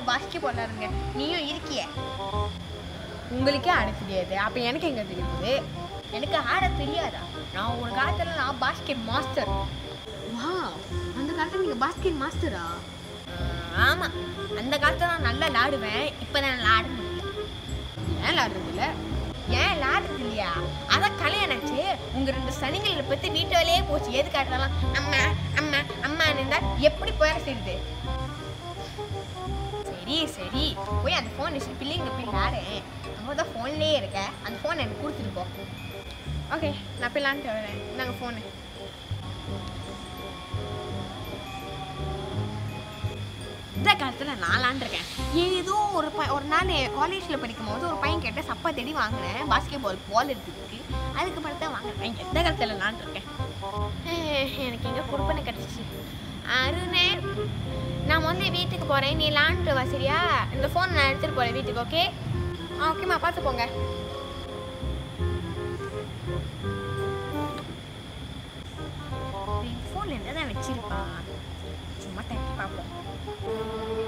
basket பால் இருங்க நீயும் இருக்கியே உங்களுக்கே ஆட தெரியாது அப்போ எனக்கு எங்கே தெரியுது எனக்கு ஆட தெரியாதா நான் ஒரு காலத்தில் நான் பாஸ்கெட் மாஸ்டர் வா அந்த காலத்தில் நீங்கள் பாஸ்கெட் மாஸ்டரா ஆமாம் அந்த காலத்தில் நான் நல்லா விளாடுவேன் இப்போ நான் விளாட முடியல ஏன் விளாடுறது இல்லை ஏன் விளாடுறது இல்லையா அதான் கல்யாணாச்சு உங்கள் ரெண்டு சனிங்களை பற்றி வீட்டு வேலையே போச்சு எது காட்டாலும் அம்மா அம்மா அம்மான்னு இருந்தா எப்படி போயிட செய்யுது சரி சரி போய் அந்த ஃபோன் வச்சு பிள்ளைங்க போய் விளாடுறேன் நம்ம தான் ஃபோன்லேயே இருக்க அந்த ஃபோன் எனக்கு கொடுத்துட்டு போ ஓகே நான் போய் விளாண்டுட்டு வரேன் இந்தாங்க ஃபோனு இந்த காலத்தில் நான் விளாண்டுருக்கேன் ஏதோ ஒரு ப ஒரு நாள் காலேஜில் படிக்கும் போது ஒரு பையன் கேட்ட சப்பா தேடி வாங்கினேன் பாஸ்கெட் பால் பால் எடுத்துருக்கு அதுக்கு பிறகு தான் வாங்கினேன் எந்த காலத்தில் விளாண்டுருக்கேன் எனக்கு எங்கே கொடுப்பனை கிடச்சிச்சு அருணே நான் வந்து வீட்டுக்கு போகிறேன் நீ விளாண்டுட்டு வா சரியா இந்த ஃபோன் நான் எடுத்துகிட்டு போகிறேன் வீட்டுக்கு ஓகே ஆ ஓகேம்மா பார்த்து போங்க ஃபோனில் என்ன தான் வச்சிருப்பான் சும்மா தட்டி பார்ப்போம்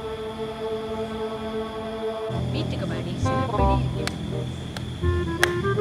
வீட்டுக்கு பாடி சிறு படி இருக்கு